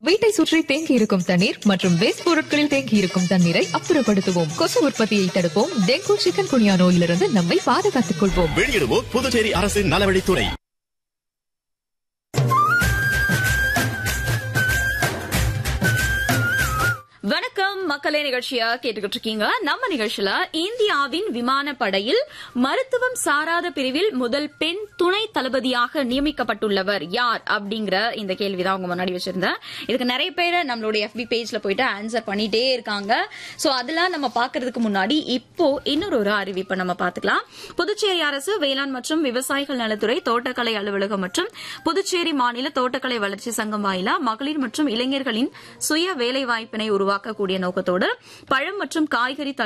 வீட்டை சுற்றி தேங்கி இருக்கும் தண்ணீர் மற்றும் வேஸ்ட் பொருட்களில் தேங்கி இருக்கும் தண்ணீரை அப்புறப்படுத்துவோம் கொசு உற்பத்தியை தடுப்போம் டெங்கு சிக்கன் குனியா நோயிலிருந்து நம்மை பாதுகாத்துக் கொள்வோம் வெளியிடுவோர் புதுச்சேரி அரசின் நலவழித்துறை வணக்கம் மக்களே நிகழ்ச்சியா கேட்டுக்கிட்டு இருக்கீங்க நம்ம நிகழ்ச்சியில இந்தியாவின் விமானப்படையில் மருத்துவம் சாராத பிரிவில் முதல் பெண் துணை தளபதியாக நியமிக்கப்பட்டுள்ளவர் யார் அப்படிங்கிற இந்த கேள்விதான் உங்க முன்னாடி வச்சிருந்தேன் இதுக்கு நிறைய பேர் நம்மளுடைய FB பேஜ்ல போயிட்டு ஆன்சர் பண்ணிட்டே இருக்காங்க சோ அதெல்லாம் நம்ம பாக்குறதுக்கு முன்னாடி இப்போ இன்னொரு ஒரு அறிவிப்பை நம்ம பாத்துக்கலாம் புதுச்சேரி அரசு வேளாண் மற்றும் விவசாயிகள் நலத்துறை தோட்டக்கலை அலுவலகம் மற்றும் புதுச்சேரி மாநில தோட்டக்கலை வளர்ச்சி சங்கம் வாயிலா மகளிர் மற்றும் இளைஞர்களின் சுய வேலைவாய்ப்பினை உருவாக்கக்கூடிய நோக்கத்தோடு பழம் மற்றும் காய்கறி